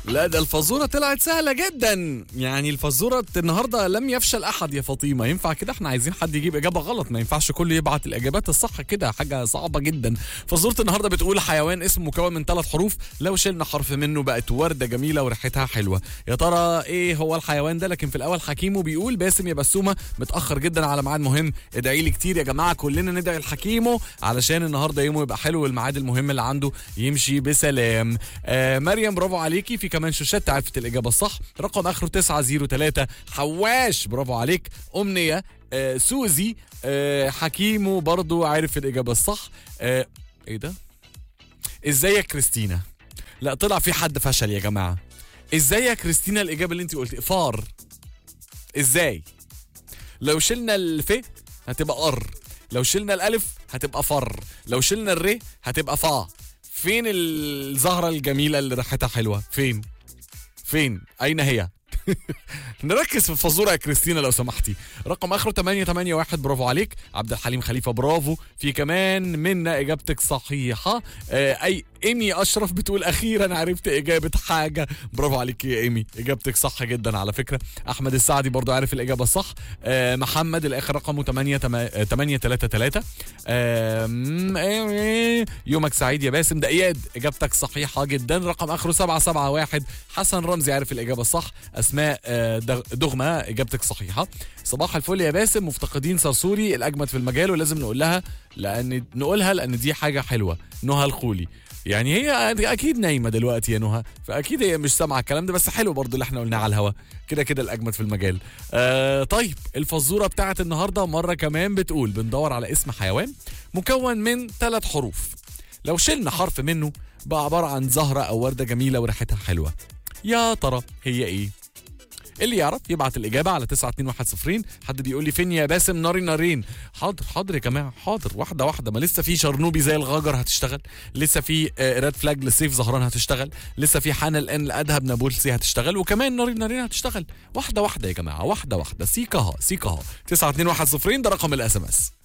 لا ده الفزوره طلعت سهله جدا يعني الفزوره النهارده لم يفشل احد يا فاطمه ينفع كده احنا عايزين حد يجيب اجابه غلط ما ينفعش كله يبعت الاجابات الصح كده حاجه صعبه جدا فزوره النهارده بتقول حيوان اسمه مكون من ثلاث حروف لو شلنا حرف منه بقت ورده جميله وريحتها حلوه يا ترى ايه هو الحيوان ده لكن في الاول حكيمو بيقول باسم يا بسومه متاخر جدا على ميعاد مهم ادعي لي كتير يا جماعه كلنا ندعي لحكيمو علشان النهارده يومه يبقى حلو والميعاد المهم اللي عنده يمشي بسلام آه مريم برافو عليكي في كمان شوشات عرفت الاجابه الصح رقم اخره 903 حواش برافو عليك امنيه آه سوزي آه حكيمو برضو عارف الاجابه الصح آه ايه ده ازاي يا كريستينا لا طلع في حد فشل يا جماعه ازاي يا كريستينا الاجابه اللي انت قلتي فار ازاي لو شلنا الف هتبقى ار لو شلنا الالف هتبقى فر لو شلنا الر هتبقى فا فين الزهره الجميله اللي ريحتها حلوه فين فين اين هي نركز في الفزوره يا كريستينا لو سمحتي رقم اخره 881 برافو عليك عبد الحليم خليفه برافو في كمان منا اجابتك صحيحه آه اي ايمي اشرف بتقول اخيرا عرفت اجابه حاجه برافو عليك يا ايمي اجابتك صح جدا على فكره احمد السعدي برضو عارف الاجابه الصح آه محمد الاخر رقمه 8 833 آه يومك سعيد يا باسم ده اياد اجابتك صحيحه جدا رقم اخره 771 حسن رمزي عارف الاجابه الصح اسماء آه دغمه اجابتك صحيحه صباح الفل يا باسم مفتقدين صرصوري الاجمد في المجال ولازم نقول لها لان نقولها لان دي حاجه حلوه نهى الخولي يعني هي اكيد نايمه دلوقتي يا نهى فاكيد هي مش سامعه الكلام ده بس حلو برضو اللي احنا قلناه على الهوا كده كده الاجمد في المجال آه طيب الفزوره بتاعت النهارده مره كمان بتقول بندور على اسم حيوان مكون من ثلاث حروف لو شلنا حرف منه بقى عباره عن زهره او ورده جميله وريحتها حلوه يا ترى هي ايه اللي يعرف يبعت الإجابة على 92110 حد بيقول لي فين يا باسم ناري نارين حاضر حاضر يا جماعة حاضر واحدة واحدة ما لسه في شرنوبي زي الغجر هتشتغل لسه في ريد فلاج للسيف زهران هتشتغل لسه في حان الآن لأدهب نابلسي هتشتغل وكمان ناري نارين هتشتغل واحدة واحدة يا جماعة واحدة واحدة سيكها سيكها 92110 ده رقم الاس ام اس